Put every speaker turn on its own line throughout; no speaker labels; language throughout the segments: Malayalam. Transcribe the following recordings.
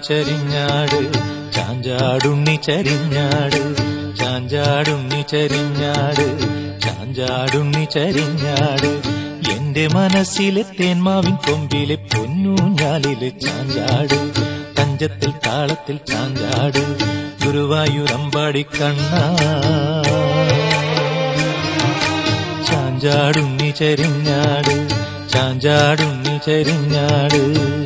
ചരിഞ്ഞാട് ചാഞ്ചാടുണ്ണി ചരിഞ്ഞാട് ചാഞ്ചാടുണ്ണി ചരിഞ്ഞാട് ചാഞ്ചാടുണ്ണി ചരിഞ്ഞാട് എന്റെ മനസ്സിലെ തേന്മാവിൻ കൊമ്പിലെ പൊന്നൂഞ്ഞാലിലെ ചാഞ്ചാട് തഞ്ചത്തിൽ താളത്തിൽ ചാഞ്ചാട് ഗുരുവായൂരമ്പാടി കണ്ണ ചാഞ്ചാടുണ്ണി ചരിഞ്ഞാട് ചാഞ്ചാടുണ്ണി ചരിഞ്ഞാട്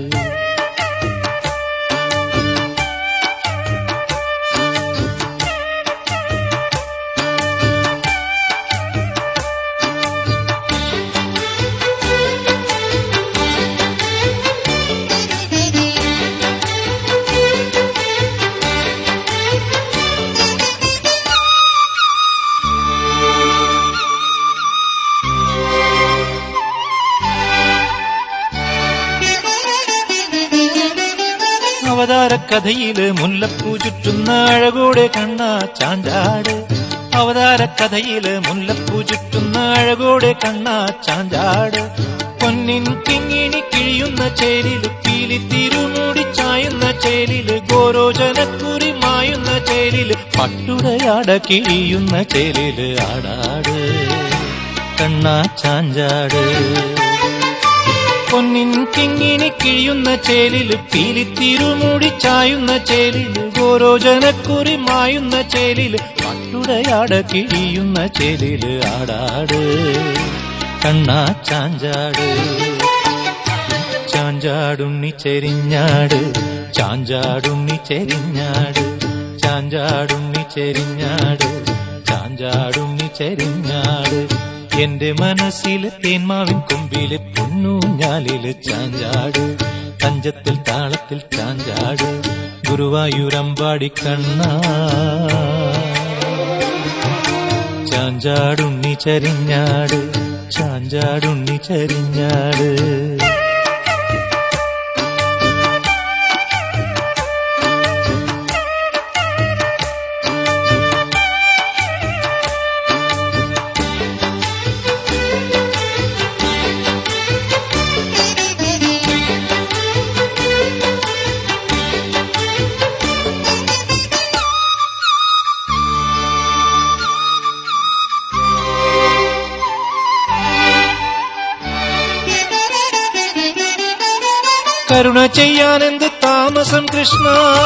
അവതാര കഥയില് മുല്ലപ്പൂ ചുറ്റുന്ന അഴകോടെ കണ്ണ ചാഞ്ചാട് അവതാര കഥയില് മുല്ലപ്പൂ ചുറ്റുന്ന അഴകോടെ കണ്ണ ചാഞ്ചാട് പൊന്നിൻ കിങ്ങിണി കിഴിയുന്ന ചേലില് പീലി തിരുമൂടി ചായുന്ന ചേലില് ഗോരോജനക്കുറി മായുന്ന ചേലില് പട്ടുടയാട കിഴിയുന്ന ചേലില് ആടാട് കണ്ണ ചാഞ്ചാട് പൊന്നിൻ കിങ്ങിനി കിഴിയുന്ന ചേലില് പീലി തിരുമൂടി ചായുന്ന ചേലില് ഗോരോജനക്കുറി മായുന്ന ചേലില് പട്ടുടയാട കിഴിയുന്ന ചേലില് ആടാട് കണ്ണാ ചാഞ്ചാട് ചാഞ്ചാടുണ്ണി ചെരിഞ്ഞാട് ചാഞ്ചാടുണ്ണി ചെരിഞ്ഞാട് ചാഞ്ചാടുണ്ണി ചെരിഞ്ഞാട് ചാഞ്ചാടുണ്ണി ചെരിഞ്ഞാട് എന്റെ മനസ്സിലെ തേന്മാവിൻ കൊമ്പിലെ പൊന്നൂഞ്ഞാലില് ചാഞ്ചാട് തഞ്ചത്തിൽ താളത്തിൽ ചാഞ്ചാട് ഗുരുവായൂരമ്പാടി കണ്ണ ചാഞ്ചാടുണ്ണി ചരിഞ്ഞാട് ചാഞ്ചാടുണ്ണി ചരിഞ്ഞാട് കരുണ ചെയ്യാനെന്ത് താമസം കൃഷ്ണ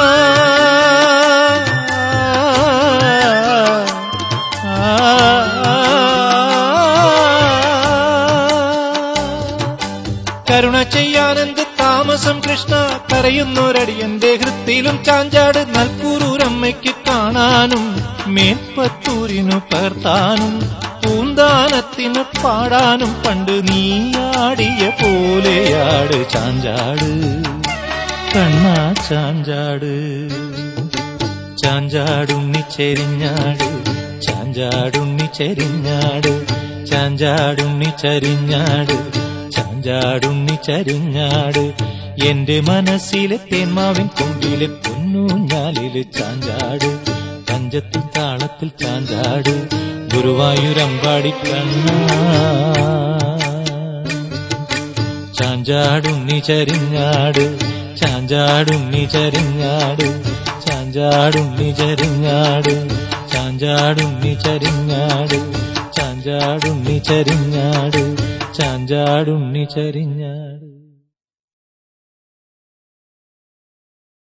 കരുണ ചെയ്യാനെന്ത് താമസം കൃഷ്ണ കരയുന്നൊരടിയന്റെ ഹൃത്തിലും ചാഞ്ചാട് നൽകൂരൂരമ്മയ്ക്ക് കാണാനും മേൽപ്പത്തൂരിനു പേർത്താനും പൂന്താനത്തിന് പാടാനും പണ്ട് നീയാടിയ പോലെയാട് ചാഞ്ചാട് കണ്ണാ ചാഞ്ചാട് ചാഞ്ചാടുണ്ണി ചെരിഞ്ഞാട് ചാഞ്ചാടുണ്ണി ചെരിഞ്ഞാട് ചാഞ്ചാടുണ്ണി ചരിഞ്ഞാട് ചാഞ്ചാടുണ്ണി ചരിഞ്ഞാട് എന്റെ മനസ്സിലെ തേന്മാവിൻ കൊമ്പിലെ പൊന്നൂഞ്ഞാലില് ചാഞ്ചാട് പഞ്ചത്തിൽ താളത്തിൽ ചാഞ്ചാട് ഗുരുവായൂരമ്പാടി കണ്ണ ചാഞ്ചാടുണ്ണി ചരിഞ്ഞാട് ചാഞ്ചാടുണ്ണി ചരിഞ്ഞാട് ചാഞ്ചാടുണ്ണി ചരിഞ്ഞാട് ചാഞ്ചാടുണ്ണി ചരിഞ്ഞാട് ചാഞ്ചാടുണ്ണി ചരിഞ്ഞാട് ചാഞ്ചാടുണ്ണി ചരിഞ്ഞാട്